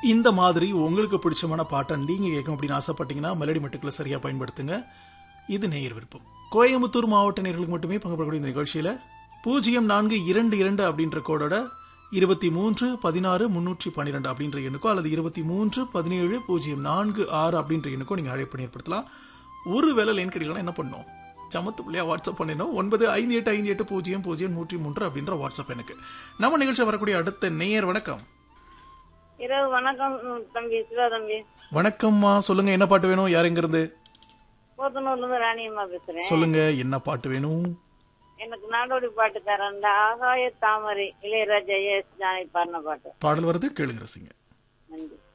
இந்த மாதிரி உங்களுக்கு பிடிச்சமான பாட்டை நீங்க கேட்கணும் அப்படின்னு ஆசைப்பட்டீங்கன்னா மெலடி மெட்டுக்களை சரியா பயன்படுத்துங்க இது நேயர் விருப்பம் கோயம்புத்தூர் மாவட்ட நேயர்களுக்கு மட்டுமே பங்கு பெறக்கூடிய இந்த நிகழ்ச்சியில பூஜ்ஜியம் நான்கு இரண்டு இரண்டு அப்படின்ற கோடோட இருபத்தி மூன்று பதினாறு முன்னூற்றி பன்னிரெண்டு அப்படின்ற எண்ணுக்கோ அல்லது இருபத்தி மூன்று பதினேழு பூஜ்ஜியம் நான்கு ஆறு அப்படின்ற எண்ணுக்கோ நீங்க அழைப்பு ஏற்படுத்தலாம் ஒரு வேலை லைன் கிடைக்கலாம் என்ன பண்ணணும் சமத்து பிள்ளையா வாட்ஸ்அப் பண்ணிடணும் ஒன்பது ஐந்து எட்டு ஐந்து எட்டு பூஜ்ஜியம் பூஜ்ஜியம் நூற்றி மூன்று அப்படின்ற வாட்ஸ்அப் எனக்கு நம்ம நிகழ்ச்சி வரக்கூடிய அடுத்த நேயர் வணக்கம் இரவு வணக்கம் ம், தம்பி சிவா தம்பி வணக்கம்மா சொல்லுங்க என்ன பாட்டு வேணும் யார் எங்க இருந்து போத்தனூர்ல இருந்து ராணியம்மா பேசுறேன் சொல்லுங்க என்ன பாட்டு வேணும் எனக்கு நாடோடி பாட்டு தரேன் இந்த ஆகாய தாமரை இளையராஜா எஸ் ஜானகி பாடின பாட்டு பாடல் வருது கேளுங்க ரசிங்க நன்றி